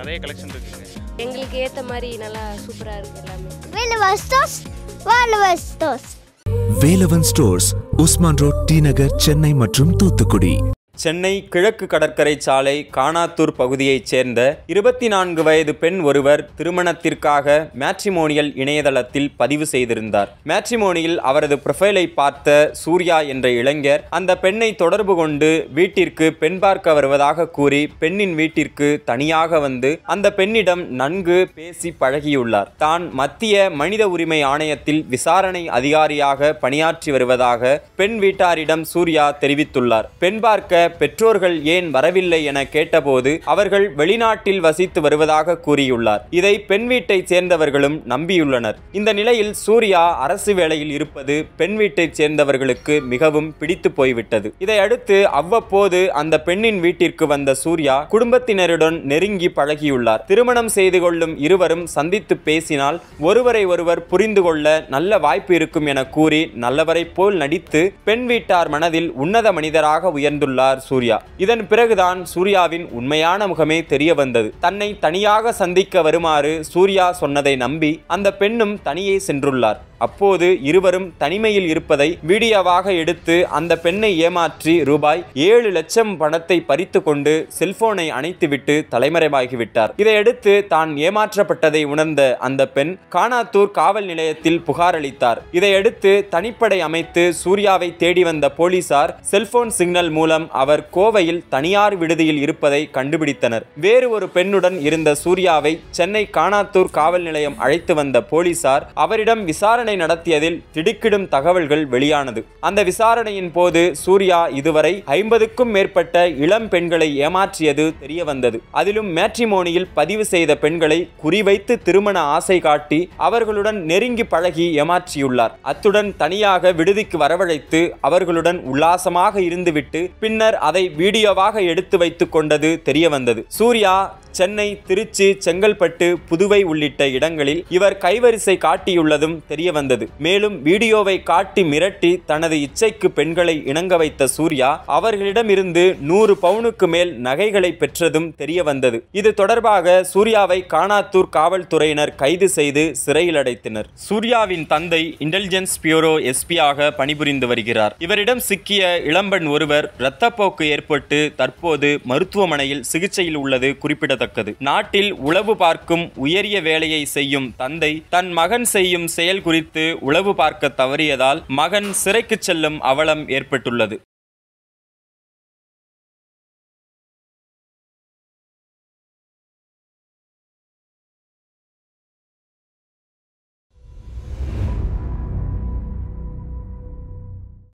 நிறைய கலெக்ஷன் இருக்குங்க எங்களுக்கு ஏற்ற மாதிரி நல்லா சூப்பராக இருக்குது எல்லாமே Velvestos, Valvestos. Velavan stores Usman road T Nagar Chennai மற்றும் தூத்துக்குடி சென்னை கிழக்கு கடற்கரை சாலை கானாத்தூர் பகுதியைச் சேர்ந்த இருபத்தி நான்கு வயது பெண் ஒருவர் திருமணத்திற்காக மேட்ரிமோனியல் இணையதளத்தில் பதிவு செய்திருந்தார் மேட்ரிமோனியில் அவரது ப்ரொஃபைலை பார்த்த சூர்யா என்ற இளைஞர் அந்த பெண்ணை தொடர்பு கொண்டு வீட்டிற்கு பெண் பார்க்க வருவதாக கூறி பெண்ணின் வீட்டிற்கு தனியாக வந்து அந்த பெண்ணிடம் நன்கு பேசி பழகியுள்ளார் தான் மத்திய மனித உரிமை ஆணையத்தில் விசாரணை அதிகாரியாக பணியாற்றி வருவதாக பெண் வீட்டாரிடம் சூர்யா தெரிவித்துள்ளார் பெண் பார்க்க பெற்றோர்கள் ஏன் வரவில்லை என கேட்டபோது அவர்கள் வெளிநாட்டில் வசித்து வருவதாக கூறியுள்ளார் இதை பெண் வீட்டைச் சேர்ந்தவர்களும் நம்பியுள்ளனர் இந்த நிலையில் சூர்யா அரசு வேலையில் இருப்பது பெண் வீட்டைச் சேர்ந்தவர்களுக்கு மிகவும் பிடித்து போய்விட்டது இதையடுத்து அவ்வப்போது அந்த பெண்ணின் வீட்டிற்கு வந்த சூர்யா குடும்பத்தினருடன் நெருங்கி பழகியுள்ளார் திருமணம் செய்து கொள்ளும் இருவரும் சந்தித்து பேசினால் ஒருவரை ஒருவர் புரிந்து கொள்ள நல்ல வாய்ப்பு இருக்கும் என கூறி நல்லவரை போல் நடித்து பெண் வீட்டார் மனதில் உன்னத மனிதராக உயர்ந்துள்ளார் சூர்யா இதன் பிறகுதான் சூர்யாவின் உண்மையான முகமே தெரிய வந்தது தன்னை தனியாக சந்திக்க வருமாறு சூர்யா சொன்னதை நம்பி அந்த பெண்ணும் தனியே சென்றுள்ளார் அப்போது இருவரும் தனிமையில் இருப்பதை வீடியோவாக எடுத்து அந்த பெண்ணை ஏமாற்றி ரூபாய் ஏழு லட்சம் பணத்தை பறித்து கொண்டு செல்போனை அணைத்துவிட்டு தலைமறைவாகிவிட்டார் இதையடுத்து தான் ஏமாற்றப்பட்டதை உணர்ந்த அந்த பெண் கானாத்தூர் காவல் நிலையத்தில் புகார் அளித்தார் இதையடுத்து தனிப்படை அமைத்து சூர்யாவை தேடி வந்த போலீசார் செல்போன் சிக்னல் மூலம் அவர் கோவையில் தனியார் விடுதியில் இருப்பதை கண்டுபிடித்தனர் வேறு ஒரு பெண்ணுடன் இருந்த சூர்யாவை சென்னை கானாத்தூர் காவல் நிலையம் அழைத்து வந்த போலீசார் அவரிடம் விசாரணை நடத்தியதில் திடுக்கிடும் தகவல்கள் வெளியானது அந்த விசாரணையின் போது சூர்யா இதுவரை ஐம்பதுக்கும் மேற்பட்ட இளம் பெண்களை ஏமாற்றியது தெரிய வந்தது அதிலும் மேட்ரிமோனியில் பதிவு செய்த பெண்களை குறிவைத்து திருமண ஆசை காட்டி அவர்களுடன் நெருங்கி பழகி ஏமாற்றியுள்ளார் அத்துடன் தனியாக விடுதிக்கு வரவழைத்து அவர்களுடன் உல்லாசமாக இருந்துவிட்டு பின்னர் அதை வீடியோவாக எடுத்து வைத்துக் கொண்டது தெரிய வந்தது சூர்யா சென்னை திருச்சி செங்கல்பட்டு புதுவை உள்ளிட்ட இடங்களில் இவர் கைவரிசை காட்டியுள்ளதும் தெரிய வந்தது மேலும் வீடியோவை காட்டி மிரட்டி தனது இச்சைக்கு பெண்களை இணங்க வைத்த சூர்யா அவர்களிடமிருந்து நூறு பவுனுக்கு மேல் நகைகளை பெற்றதும் தெரிய வந்தது இது தொடர்பாக சூர்யாவை கானாத்தூர் காவல்துறையினர் கைது செய்து சிறையில் அடைத்தனர் சூர்யாவின் தந்தை இன்டெலிஜென்ஸ் பியூரோ எஸ்பியாக பணிபுரிந்து வருகிறார் இவரிடம் சிக்கிய இளம்பெண் ஒருவர் இரத்தப்போக்கு ஏற்பட்டு தற்போது மருத்துவமனையில் சிகிச்சையில் உள்ளது குறிப்பிடத்தக்கது நாட்டில் உளவு பார்க்கும் உயரிய வேலையை செய்யும் தந்தை தன் மகன் செய்யும் செயல் குறித்து உளவு பார்க்க தவறியதால் மகன் சிறைக்கு செல்லும் அவலம் ஏற்பட்டுள்ளது